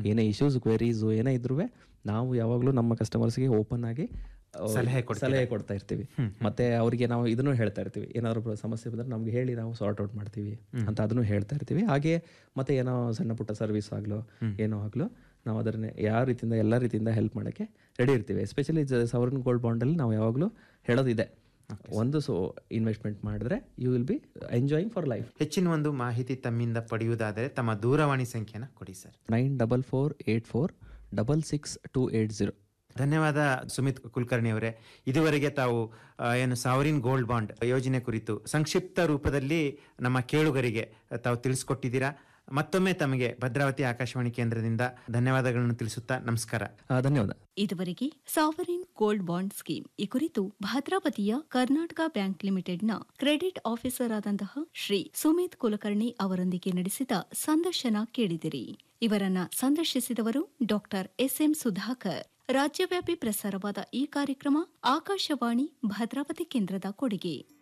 ಏನೇ ಇಶ್ಯೂಸ್ ಕ್ವೆರೀಸು ಏನೇ ಇದ್ರೂ ನಾವು ಯಾವಾಗಲೂ ನಮ್ಮ ಕಸ್ಟಮರ್ಸ್ಗೆ ಓಪನ್ ಆಗಿ ಆ, ಸಲಹೆ ಸಲಹೆ ಕೊಡ್ತಾ ಇರ್ತೀವಿ ಮತ್ತೆ ಅವರಿಗೆ ನಾವು ಇದನ್ನು ಹೇಳ್ತಾ ಇರ್ತೀವಿ ಏನಾದ್ರು ಸಮಸ್ಯೆ ಬಂದ್ರೆ ನಮ್ಗೆ ಹೇಳಿ ನಾವು ಸಾರ್ಟ್ ಔಟ್ ಮಾಡ್ತೀವಿ ಅಂತ ಅದನ್ನು ಹೇಳ್ತಾ ಇರ್ತೀವಿ ಹಾಗೆ ಮತ್ತೆ ಏನೋ ಸಣ್ಣ ಪುಟ್ಟ ಸರ್ವಿಸ್ ಆಗ್ಲೋ ಏನೋ ಆಗ್ಲೋ ನಾವು ಅದನ್ನ ಯಾವ ರೀತಿಯಿಂದ ಎಲ್ಲ ರೀತಿಯಿಂದ ಹೆಲ್ಪ್ ಮಾಡೋಕ್ಕೆ ರೆಡಿ ಇರ್ತೀವಿ ಎಸ್ಪೆಷಲಿ ಸವರ್ನ್ ಗೋಲ್ಡ್ ಬಾಂಡಲ್ಲಿ ನಾವು ಯಾವಾಗಲೂ ಹೇಳೋದಿದೆ ಒಂದು ಸೊ ಇನ್ವೆಸ್ಟ್ಮೆಂಟ್ ಮಾಡಿದ್ರೆ you will be enjoying for life ಹೆಚ್ಚಿನ ಒಂದು ಮಾಹಿತಿ ತಮ್ಮಿಂದ ಪಡೆಯುವುದಾದರೆ ತಮ್ಮ ದೂರವಾಣಿ ಸಂಖ್ಯೆನ ಕೊಡಿ sir nine double four eight four double six two eight zero ಧನ್ಯವಾದ ಸುಮಿತ್ ಕುಲಕರ್ಣಿ ಅವರೇ ಇದುವರೆಗೆ ತಾವು ಆ, ಏನು ಸಾವರಿನ್ ಗೋಲ್ಡ್ ಬಾಂಡ್ ಯೋಜನೆ ಕುರಿತು ಸಂಕ್ಷಿಪ್ತ ರೂಪದಲ್ಲಿ ನಮ್ಮ ಕೇಳುಗರಿಗೆ ತಾವು ತಿಳಿಸ್ಕೊಟ್ಟಿದ್ದೀರಾ ಮತ್ತೊಮ್ಮೆ ತಮಗೆ ಭದ್ರಾವತಿ ಆಕಾಶವಾಣಿ ಕೇಂದ್ರದಿಂದ ಧನ್ಯವಾದಗಳನ್ನು ತಿಳಿಸುತ್ತಾ ನಮಸ್ಕಾರ ಧನ್ಯವಾದ ಇದುವರೆಗೆ ಸಾವರಿನ್ ಗೋಲ್ಡ್ ಬಾಂಡ್ ಸ್ಕೀಮ್ ಈ ಕುರಿತು ಭದ್ರಾವತಿಯ ಕರ್ನಾಟಕ ಬ್ಯಾಂಕ್ ಲಿಮಿಟೆಡ್ನ ಕ್ರೆಡಿಟ್ ಆಫೀಸರ್ ಆದಂತಹ ಶ್ರೀ ಸುಮಿತ್ ಕುಲಕರ್ಣಿ ಅವರೊಂದಿಗೆ ನಡೆಸಿದ ಸಂದರ್ಶನ ಕೇಳಿದಿರಿ ಇವರನ್ನ ಸಂದರ್ಶಿಸಿದವರು ಡಾಕ್ಟರ್ ಎಸ್ಎಂ ಸುಧಾಕರ್ ರಾಜ್ಯವ್ಯಾಪಿ ಪ್ರಸಾರವಾದ ಈ ಕಾರ್ಯಕ್ರಮ ಆಕಾಶವಾಣಿ ಭದ್ರಾವತಿ ಕೇಂದ್ರದ ಕೊಡುಗೆ